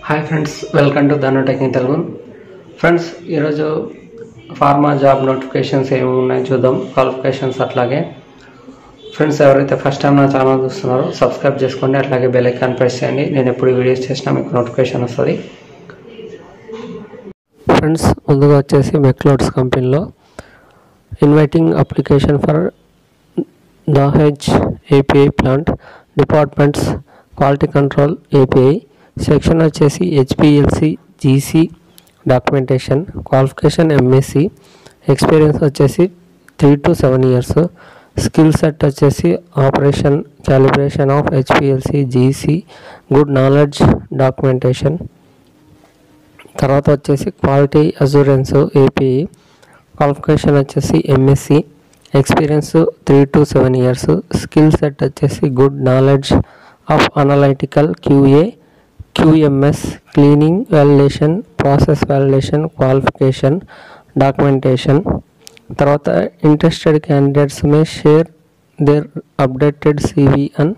Hi friends welcome to Dhanu technic Telugu friends ఈరోజు pharma job notifications ఏమి ఉన్నాయి చూద్దాం క్వాలిఫికేషన్స్ అట్లాగే ఫ్రెండ్స్ ఎవరైతే ఫస్ట్ టైం నా ఛానల్ చూస్తున్నారో సబ్స్క్రైబ్ చేసుకోండి అట్లాగే బెల్ ఐకాన్ ప్రెస్ చేయండి నేను ఎప్పుడు వీడియోస్ చేసినా మీకు నోటిఫికేషన్ వస్తుంది ఫ్రెండ్స్ ముందుగా వచ్చేసి మెక్లోడ్స్ కంపెనీలో inviting application for Dahej API plant departments quality control API section వచ్చేసి HPLC GC documentation qualification MSc experience వచ్చేసి three to seven years skill set వచ్చేసి operation calibration of HPLC GC good knowledge documentation తర్వాత వచ్చేసి quality assurance API qualification వచ్చేసి MSc experience three to seven years skill set వచ్చేసి good knowledge of analytical QA QMS cleaning validation process validation qualification documentation తర్వాత interested candidates May share their updated CV and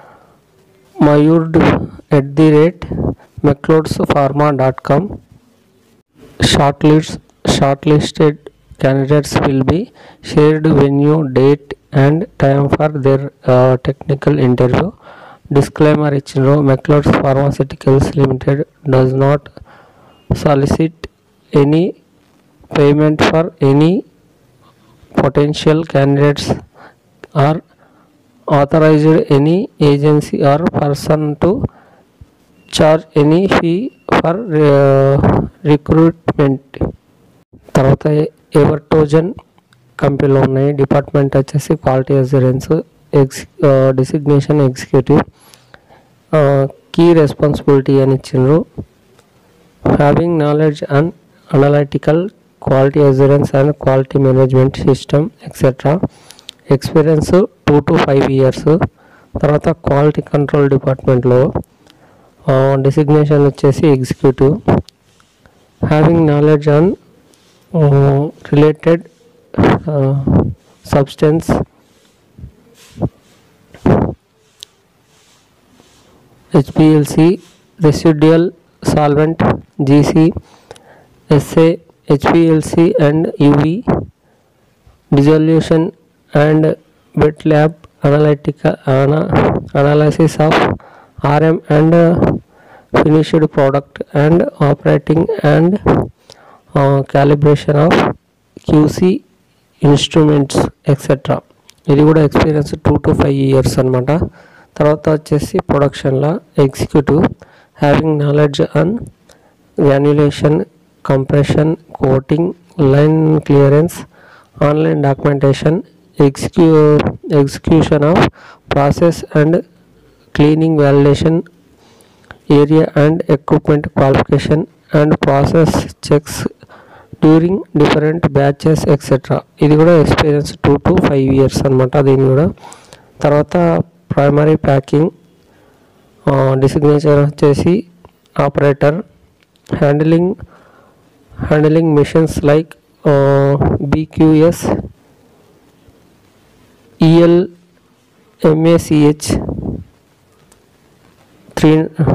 మయూర్డ్ at the rate Macleods pharma dot com shortlist shortlisted candidates will be shared venue date and time for their uh, technical interview disclaimer ఇచ్చిండ్రు Macleods pharmaceuticals limited does not solicit any payment for any potential candidates or authorized any agency or person to charge any fee for recruitment తర్వాత Evertogen కంపెనీలో ఉన్నాయి department వచ్చేసి quality assurance ex designation executive key responsibility అని ఇచ్చిండ్రు having knowledge and analytical quality assurance and quality management system etcetera experience two to five years తర్వాత quality control డిపార్ట్మెంట్లో designation వచ్చేసి executive having knowledge on related substance HPLC residual solvent GC SA HPLC and UV dissolution and wet lab analytic analysis of RM and uh, finished product and operating and uh, calibration of QC instruments etcetera ఇది కూడా experience two to five years అనమాట తర్వాత వచ్చేసి ప్రొడక్షన్లో executive having knowledge on granulation compression coating line clearance online documentation ఎగ్జిక్యూ execution of process and cleaning validation area and equipment qualification and process checks during different batches etcetera ఇది కూడా experience two to five years అనమాట దీని కూడా తర్వాత primary packing designation వచ్చేసి operator handling handling machines like BQS EL MACH three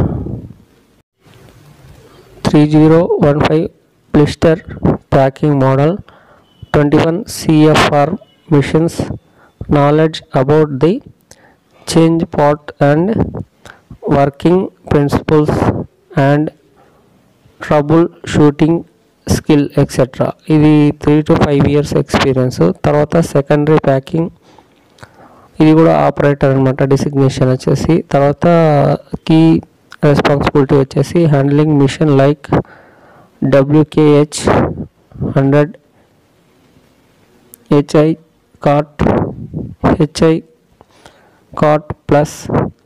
three zero one five blister packing model twenty one CFR machines knowledge about the change part and working principles and troubleshooting skill etcetera ఇది three to five years experience తర్వాత secondary packing ఇది కూడా operator అనమాట designation వచ్చేసి తర్వాత key responsibility వచ్చేసి handling machine like WKH hundred HI cart HI cart plus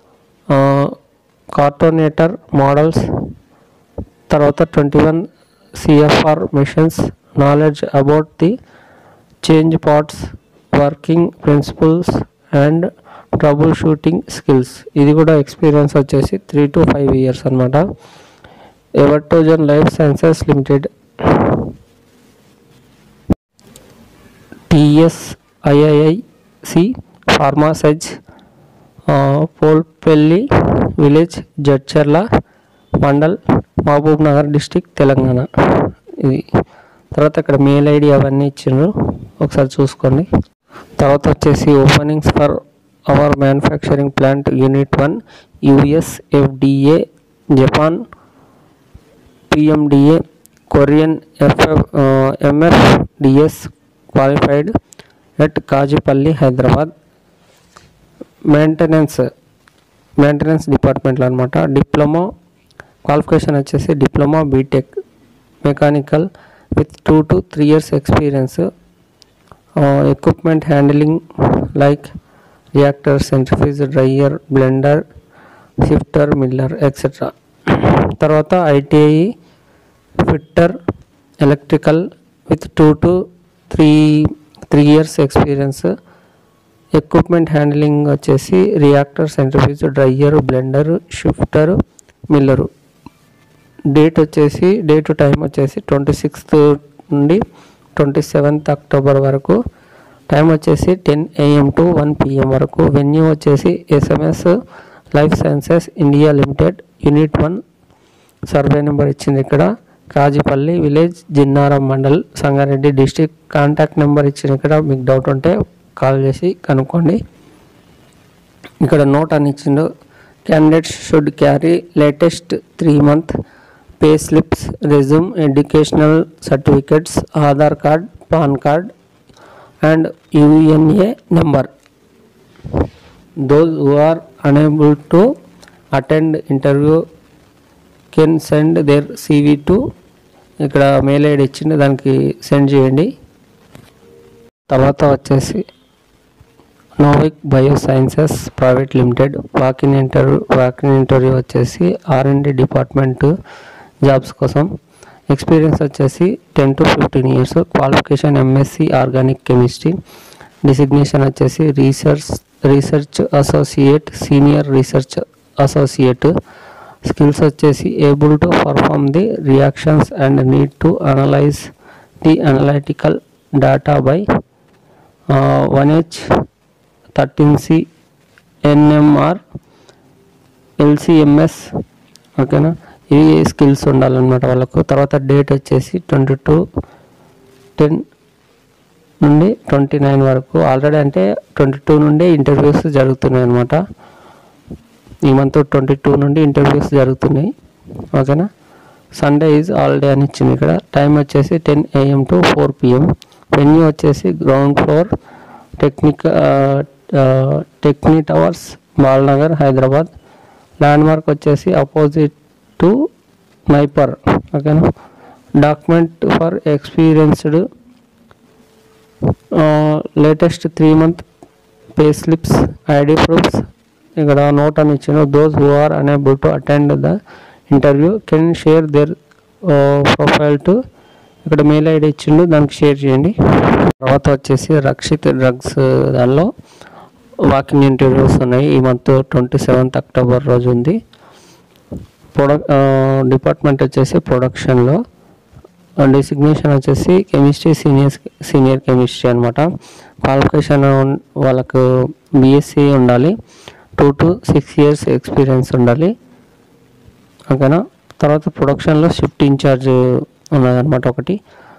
cartonator models తర్వాత twenty one CFR machines knowledge about the change parts working principles and trouble shooting skills ఇది కూడా experience వచ్చేసి three to five years అనమాట Evertogen life sciences limited TS IIIC pharma SEZ Polepally village Jadcherla mandal Mahabubnagar district Telangana ఇది తర్వాత ఇక్కడ mail ID అవన్నీ ఇచ్చిండ్రు ఒకసారి చూసుకోండి తర్వాత వచ్చేసి openings for our manufacturing plant unit one US FDA Japan PMDA Korean FF MFDS qualified at Kazipally Hyderabad maintenance maintenance డిపార్ట్మెంట్లో అనమాట డిప్లొమా క్వాలిఫికేషన్ వచ్చేసి diploma BTech mechanical with two to three years experience equipment handling like reactor centrifuge dryer blender shifter miller etcetera తర్వాత ITI fitter electrical with two to three three years experience equipment handling వచ్చేసి reactor centrifuge dryer blender shifter miller date వచ్చేసి date time వచ్చేసి twenty sixth నుండి twenty seventh October వరకు time వచ్చేసి ten AM to one PM వరకు venue వచ్చేసి SMS life sciences India limited unit one survey number ఇచ్చింది ఇక్కడ Kazipally village Jinnaram mandal Sangareddy district contact number ఇచ్చింది ఇక్కడ మీకు డౌట్ ఉంటే కాల్ చేసి కనుక్కోండి ఇక్కడ నోట్ అని ఇచ్చిండు candidates should carry latest three month pay slips resume educational certificates Aadhaar card PAN card and UNA number those who are unable to attend interview can send their CV to ఇక్కడ mail ID ఇచ్చింది దానికి send చేయండి తర్వాత వచ్చేసి Novick bio sciences private limited walk in interview walk in interview వచ్చేసి R and D department jobs కోసం experience వచ్చేసి ten to fifteen years qualification MSc organic chemistry designation వచ్చేసి research research associate senior research associate skills వచ్చేసి able to perform the reactions and need to analyse the analytical data by one H thirteen C NMR LCMS ఓకేనా ఇవి skills ఉండాలన్నమాట వాళ్ళకు తర్వాత date వచ్చేసి twenty two ten నుండి twenty nine వరకు already అంటే ట్వంటీ టూ నుండి ఇంటర్వ్యూస్ జరుగుతున్నాయి అనమాట ఈ మంత్ ట్వంటీ టూ నుండి ఇంటర్వ్యూస్ జరుగుతున్నాయి ఓకేనా సండే ఈజ్ హాలిడే అని ఇచ్చింది ఇక్కడ టైం వచ్చేసి ten AM to four PM venue వచ్చేసి గ్రౌండ్ ఫ్లోర్ టెక్నిక్ టెక్నీ towers Balanagar Hyderabad landmark వచ్చేసి అపోజిట్ టు నైపర్ ఓకేనా document for experienced latest three month pay slips ID proofs ఇక్కడ నోట్ అని ఇచ్చిన those who are unable to attend the interview can share their profile to ఇక్కడ mail ID ఇచ్చిండు దానికి share చేయండి తర్వాత వచ్చేసి రక్షిత్ డ్రగ్స్ దానిలో వాకింగ్ ఇంటర్వ్యూస్ ఉన్నాయి ఈ మంత్ ట్వంటీ సెవెంత్ అక్టోబర్ రోజు ఉంది ప్రొడక్ డిపార్ట్మెంట్ వచ్చేసి ప్రొడక్షన్లో డిసిగ్నేషన్ వచ్చేసి కెమిస్ట్రీ సీనియర్ సీనియర్ కెమిస్ట్రీ అనమాట క్వాలిఫికేషన్ వాళ్ళకు బీఎస్సీ ఉండాలి two to six years experience ఉండాలి ఓకేనా తర్వాత ప్రొడక్షన్లో షిఫ్ట్ ఇన్ఛార్జ్ ఉన్నదన్నమాట ఒకటి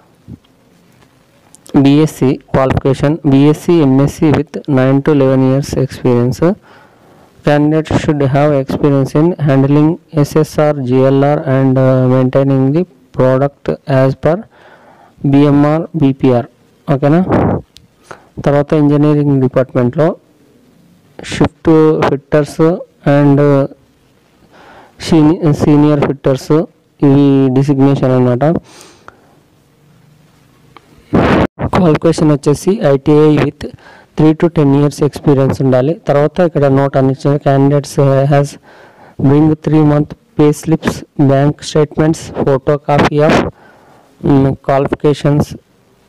BSc qualification BSc MSc with nine to eleven years experience candidate should have experience in handling SSR GLR and maintaining the product as per BMR BPR ఓకేనా తర్వాత engineering డిపార్ట్మెంట్లో shift fitters and senior fitters ఇవి designation అనమాట qualification వచ్చేసి ITI with three to ten years experience ఉండాలి తర్వాత ఇక్కడ note అందించిన candidates has bring three month pay slips bank statements photocopy of qualifications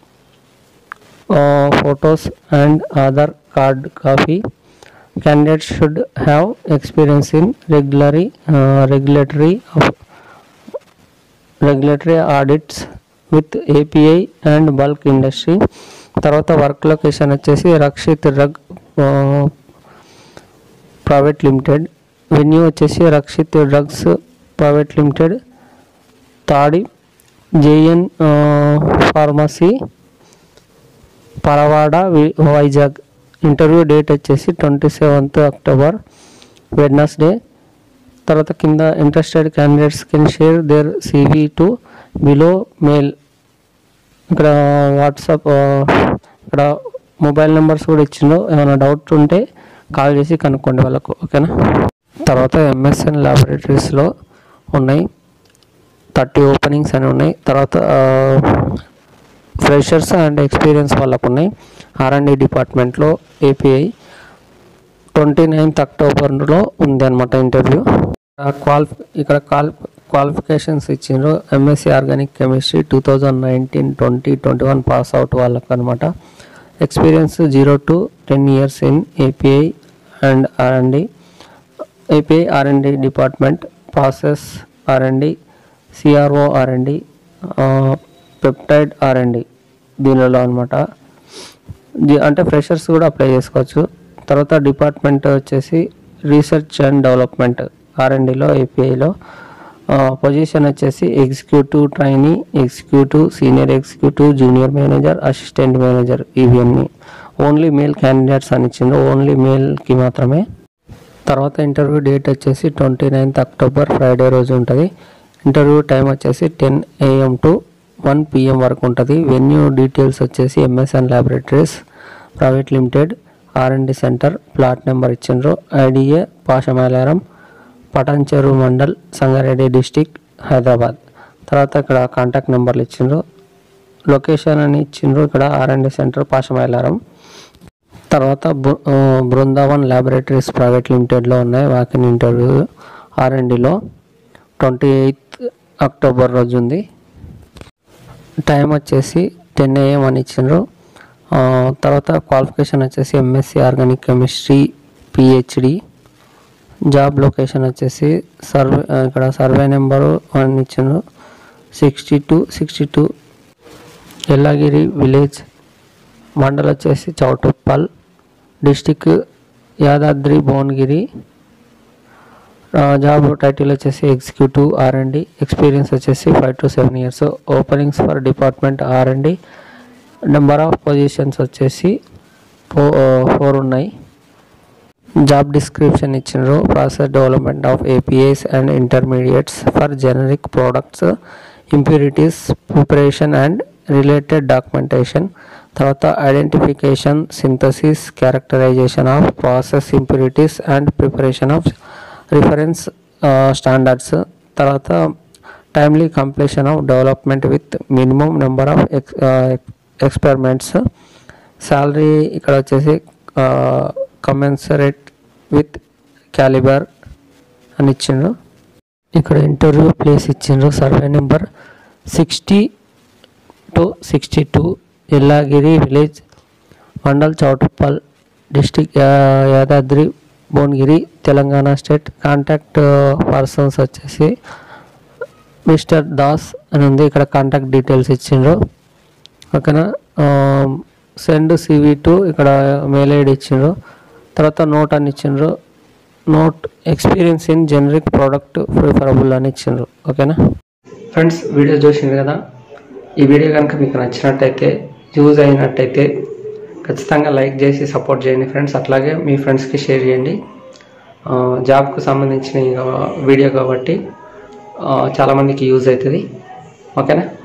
photos and Aadhaar card copy. Candidates should have experience in regulatory uh, regulatory of regulatory audits with API and bulk industry. తర్వాత work location వచ్చేసి Rakshit drug private limited venue వచ్చేసి Rakshit drugs private limited Tadi JN pharmacy Paravada వి- Vizag interview date వచ్చేసి twenty seventh October Wednesday తర్వాత కింద interested candidates can share their CV to below mail ఇక్కడ WhatsApp ఆ, ఇక్కడ మొబైల్ నెంబర్స్ కూడా ఇచ్చిండ్రు ఏమైనా డౌట్ ఉంటే కాల్ చేసి కనుక్కోండి వాళ్ళకు ఓకేనా తర్వాత ఎంఎస్ఎన్ ల్యాబొరేటరీస్లో ఉన్నాయి థర్టీ ఓపెనింగ్స్ అని ఉన్నాయి తర్వాత ఫ్రెషర్స్ అండ్ ఎక్స్పీరియన్స్ వాళ్ళకు ఉన్నాయి ఆర్ అండ్ డిపార్ట్మెంట్లో ఏపీఐ ట్వంటీ నైన్త్ అక్టోబర్లో ఉంది అనమాట ఇంటర్వ్యూ క్వాలిఫి ఇక్కడ క్వాలి క్వాలిఫికేషన్స్ ఇచ్చిండ్రు MSc organic chemistry two thousand nineteen twenty twenty one pass out వాళ్ళకు అనమాట experience zero to ten years in API and R and API R and D department process R and D CRO R and D peptide R and D దీనిలో అనమాట అంటే freshers కూడా apply చేసుకోవచ్చు తర్వాత department వచ్చేసి research and development R and డిలో ఏపీఐలో position వచ్చేసి executive trainee executive senior executive junior manager assistant manager ఇవన్నీ ఓన్లీ మేల్ క్యాండిడేట్స్ అని ఇచ్చిండ్రు ఓన్లీ మేల్కి మాత్రమే తర్వాత ఇంటర్వ్యూ డేట్ వచ్చేసి ట్వంటీ నైన్త్ అక్టోబర్ ఫ్రైడే రోజు ఉంటుంది ఇంటర్వ్యూ టైం వచ్చేసి ten AM to one PM వరకు ఉంటుంది వెన్యూ డీటెయిల్స్ వచ్చేసి MSN laboratories private limited RMD centre plot number ఇచ్చిండ్రు ఐడిఏ పాషమైలారం పటాన్చెరు మండల్ సంగారెడ్డి డిస్టిక్ హైదరాబాద్ తర్వాత ఇక్కడ కాంటాక్ట్ నెంబర్లు ఇచ్చిండ్రు లొకేషన్ అని ఇచ్చిండ్రు ఇక్కడ ఆర్ఎండి సెంటర్ పాషమైలారం తర్వాత బృ- ఆ, బృందావన్ ల్యాబొరేటరీస్ ప్రైవేట్ లిమిటెడ్లో ఉన్నాయి వాకిన్ ఇంటర్వ్యూ ఆర్ఎండిలో ట్వంటీ ఎయిత్ అక్టోబర్ రోజు ఉంది టైం వచ్చేసి టెన్ ఏఎం అని ఇచ్చిండ్రు ఆ, తర్వాత క్వాలిఫికేషన్ వచ్చేసి MSc organic chemistry PhD job location వచ్చేసి సర్వే ఆ, ఇక్కడ సర్వే నెంబరు అని ఇచ్చిండ్రు sixty two sixty two Ellagiri village mandal వచ్చేసి చౌటుప్పల్ డిస్టిక్ యాదాద్రి భువనగిరి ఆ, జాబ్ టైటిల్ వచ్చేసి executive R and D experience వచ్చేసి five to seven years openings for department R and D number of positions వచ్చేసి ఫో ఫోర్ ఉన్నాయి జాబ్ డిస్క్రిప్షన్ ఇచ్చిండ్రు process development of APIs and intermediates for generic products impurities preparation and related documentation తర్వాత identification synthesis characterization of process impurities and preparation of reference standards తర్వాత timely completion of development with minimum number of ex experiments salary ఇక్కడ వచ్చేసి commensurate with calibre అని ఇచ్చిండ్రు ఇక్కడ interview place ఇచ్చిండ్రు survey number sixty two sixty two Ellagiri village mandal Choutuppal district Yadadri Bhuvanagiri Telangana state contact persons వచ్చేసి mister Das అని ఉంది ఇక్కడ కాంటాక్ట్ డీటెయిల్స్ ఇచ్చిండ్రు ఓకేనా సెండ్ సివి టు ఇక్కడ మెయిల్ ఐడి ఇచ్చిండ్రు తర్వాత నోట్ అని ఇచ్చిండ్రు note experience in generic product preferable అని ఇచ్చిండ్రు ఓకేనా ఫ్రెండ్స్ వీడియో చూసిండ్రు కదా ఈ వీడియో కనుక మీకు నచ్చినట్టయితే యూజ్ అయినట్టయితే ఖచ్చితంగా లైక్ చేసి సపోర్ట్ చేయండి ఫ్రెండ్స్ అట్లాగే మీ ఫ్రెండ్స్కి షేర్ చేయండి ఆ, జాబ్కు సంబంధించిన ఈ వీడియో కాబట్టి ఆ, చాలామందికి యూజ్ అవుతుంది ఓకేనా